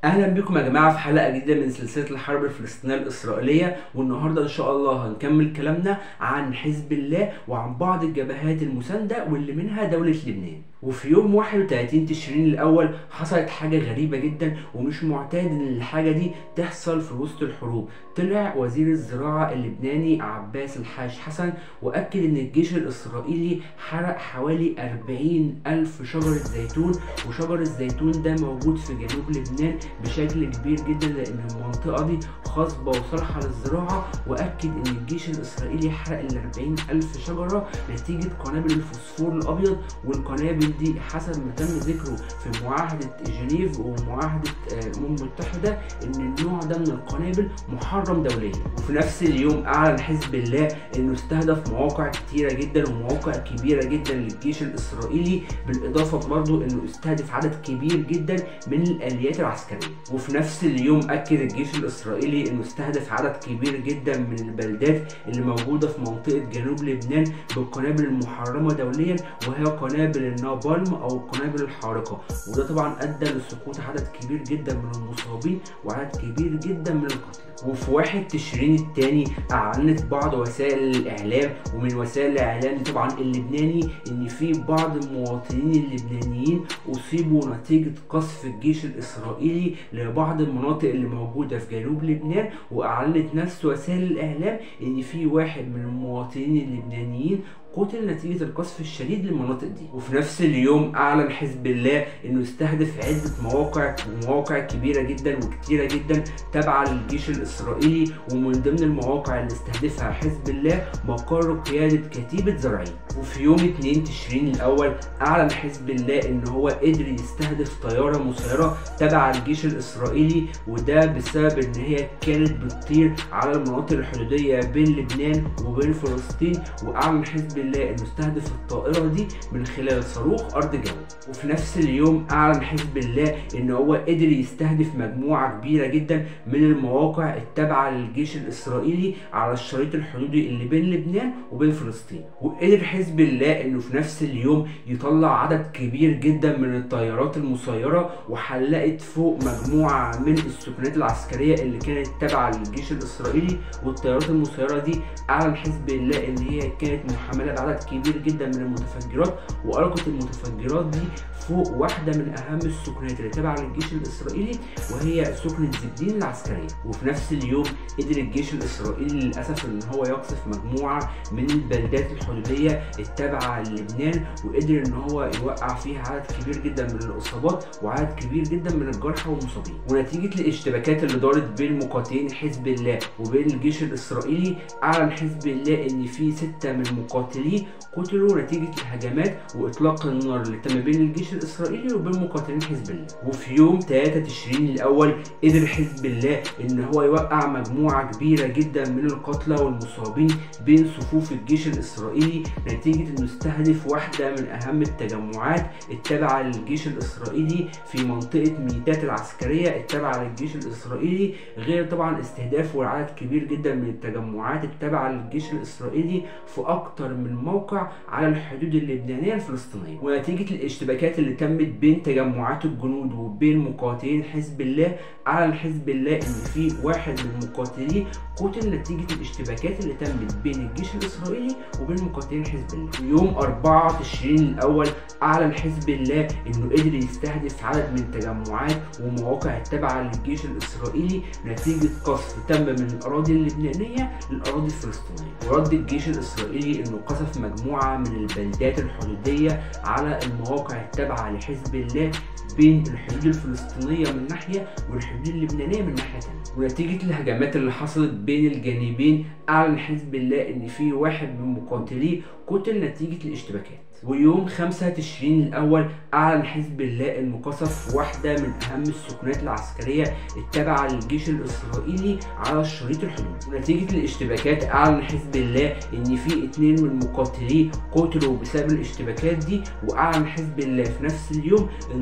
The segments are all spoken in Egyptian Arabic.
اهلا بكم يا جماعه في حلقه جديده من سلسله الحرب الفلسطينيه الاسرائيليه والنهارده ان شاء الله هنكمل كلامنا عن حزب الله وعن بعض الجبهات المسانده واللي منها دوله لبنان وفي يوم 31 تشرين الاول حصلت حاجه غريبه جدا ومش معتاد ان الحاجه دي تحصل في وسط الحروب طلع وزير الزراعه اللبناني عباس الحاج حسن واكد ان الجيش الاسرائيلي حرق حوالي 40 الف شجره زيتون وشجر الزيتون ده موجود في جنوب لبنان بشكل كبير جدا لان المنطقه دي خصبه وصالحه للزراعه واكد ان الجيش الاسرائيلي حرق ال 40 الف شجره نتيجه قنابل الفوسفور الابيض والقنابل دي حسب ما تم ذكره في معاهده جنيف ومعاهده الامم المتحده ان النوع ده من القنابل محرم دوليا وفي نفس اليوم اعلن حزب الله انه استهدف مواقع كتيره جدا ومواقع كبيره جدا للجيش الاسرائيلي بالاضافه برضه انه استهدف عدد كبير جدا من الاليات العسكريه وفي نفس اليوم اكد الجيش الاسرائيلي انه استهدف عدد كبير جدا من البلدات اللي موجوده في منطقه جنوب لبنان بالقنابل المحرمه دوليا وهي قنابل النابالم او القنابل الحارقه وده طبعا ادى لسقوط عدد كبير جدا من المصابين وعدد كبير جدا من القتلى وفي واحد تشرين التاني اعلنت بعض وسائل الاعلام ومن وسائل الاعلام دي طبعا اللبناني ان في بعض المواطنين اللبنانيين اصيبوا نتيجه قصف الجيش الاسرائيلي لبعض المناطق اللي موجوده في جنوب لبنان واعلنت نفس وسائل الاعلام ان في واحد من المواطنين اللبنانيين قتل نتيجة القصف الشديد للمناطق دي وفي نفس اليوم أعلن حزب الله إنه استهدف عدة مواقع ومواقع كبيرة جدا وكتيرة جدا تابعة للجيش الإسرائيلي ومن ضمن المواقع اللي استهدفها حزب الله مقر قيادة كتيبة زرعين وفي يوم 2 تشرين الأول أعلن حزب الله إن هو قدر يستهدف طيارة مسيرة تابعة للجيش الإسرائيلي وده بسبب إن هي كانت بتطير على المناطق الحدودية بين لبنان وبين فلسطين وأعلن حزب الله انه استهدف الطائره دي من خلال صاروخ ارض جو وفي نفس اليوم اعلن حزب الله ان هو قدر يستهدف مجموعه كبيره جدا من المواقع التابعه للجيش الاسرائيلي على الشريط الحدودي اللي بين لبنان وبين فلسطين وقدر حزب الله انه في نفس اليوم يطلع عدد كبير جدا من الطيارات المسيره وحلقت فوق مجموعه من السكنات العسكريه اللي كانت تابعه للجيش الاسرائيلي والطيارات المسيره دي اعلن حزب الله ان هي كانت محمله بعدد كبير جدا من المتفجرات والقت المتفجرات دي فوق واحده من اهم السكنات اللي تابعه للجيش الاسرائيلي وهي سكنه زبدين العسكريه وفي نفس اليوم قدر الجيش الاسرائيلي للاسف ان هو يقصف مجموعه من البلدات الحدوديه التابعه للبنان وقدر ان هو يوقع فيها عدد كبير جدا من الاصابات وعدد كبير جدا من الجرحى والمصابين ونتيجه الاشتباكات اللي دارت بين مقاتلين حزب الله وبين الجيش الاسرائيلي اعلن حزب الله ان في سته من مقاتليه قتلوا نتيجه الهجمات واطلاق النار اللي تم بين الجيش الاسرائيلي وبين مقاتلين حزب الله وفي يوم 3 تشرين الاول قدر حزب الله ان هو يوقع مجموعه كبيره جدا من القتلى والمصابين بين صفوف الجيش الاسرائيلي نتيجه انه استهدف واحده من اهم التجمعات التابعه للجيش الاسرائيلي في منطقه ميتات العسكريه التابعه للجيش الاسرائيلي غير طبعا استهدافه لعدد كبير جدا من التجمعات التابعه للجيش الاسرائيلي في اكتر من موقع على الحدود اللبنانيه الفلسطينيه ونتيجه الاشتباكات اللي تمت بين تجمعات الجنود وبين مقاتلين حزب الله اعلن حزب الله ان في واحد من مقاتليه قتل نتيجه الاشتباكات اللي تمت بين الجيش الاسرائيلي وبين مقاتلين حزب الله في يوم 4 تشرين الاول اعلن حزب الله انه قدر يستهدف عدد من التجمعات ومواقع التابعه للجيش الاسرائيلي نتيجه قصف تم من الاراضي اللبنانيه للاراضي الفلسطينيه ورد الجيش الاسرائيلي انه قصف مجموعه من البلدات الحدوديه على المواقع التابعه لحزب الله بين الحدود الفلسطينيه من ناحيه والحدود اللبنانيه من ناحيه ثانيه ونتيجه الهجمات اللي حصلت بين الجانبين اعلن حزب الله ان في واحد من مقاتليه قتل نتيجه الاشتباكات ويوم 5 تشرين الأول أعلن حزب الله إنه قصف واحدة من أهم السكنات العسكرية التابعة للجيش الإسرائيلي على الشريط الحدود ونتيجة الاشتباكات أعلن حزب الله إن في اتنين من مقاتليه قتلوا بسبب الاشتباكات دي وأعلن حزب الله في نفس اليوم إنه أسقط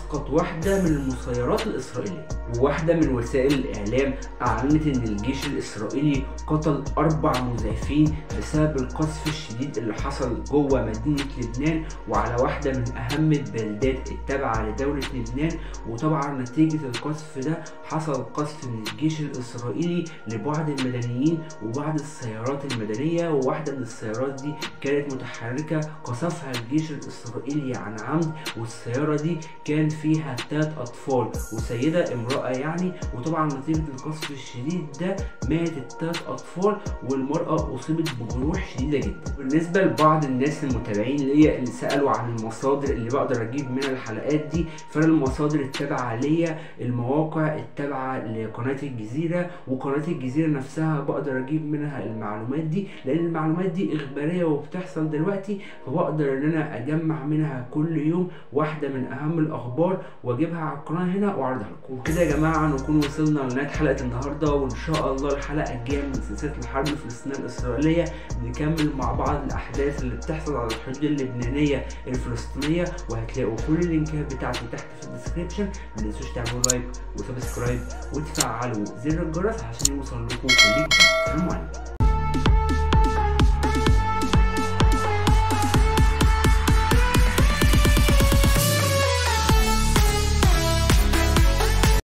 اسقط واحده من المسيرات الاسرائيليه وواحده من وسائل الاعلام اعلنت ان الجيش الاسرائيلي قتل اربع مزيفين بسبب القصف الشديد اللي حصل جوه مدينه لبنان وعلى واحده من اهم البلدات التابعه لدوله لبنان وطبعا نتيجه القصف ده حصل قصف من الجيش الاسرائيلي لبعض المدنيين وبعض السيارات المدنيه وواحده من السيارات دي كانت متحركه قصفها الجيش الاسرائيلي عن عمد والسياره دي كان فيها ثلاث اطفال وسيده امراه يعني وطبعا نتيجه القصف الشديد ده مات الثلاث اطفال والمراه اصيبت بجروح شديده جدا بالنسبه لبعض الناس المتابعين ليا اللي سالوا عن المصادر اللي بقدر اجيب منها الحلقات دي فانا المصادر التابعه ليا المواقع التابعه لقناه الجزيره وقناه الجزيره نفسها بقدر اجيب منها المعلومات دي لان المعلومات دي اخباريه وبتحصل دلوقتي فبقدر ان انا اجمع منها كل يوم واحده من اهم الاخبار واجيبها على القناه هنا واعرضها لكم وكده يا جماعه نكون وصلنا لنهايه حلقه النهارده وان شاء الله الحلقه الجايه من سلسله الحرب الفلسطينيه الاسرائيليه نكمل مع بعض الاحداث اللي بتحصل على الحدود اللبنانيه الفلسطينيه وهتلاقوا كل اللينكات بتاعتي تحت في الديسكربشن ما تنسوش تعملوا لايك وسبسكرايب وتفعلوا زر الجرس عشان يوصل لكم كل جديد سلام عليكم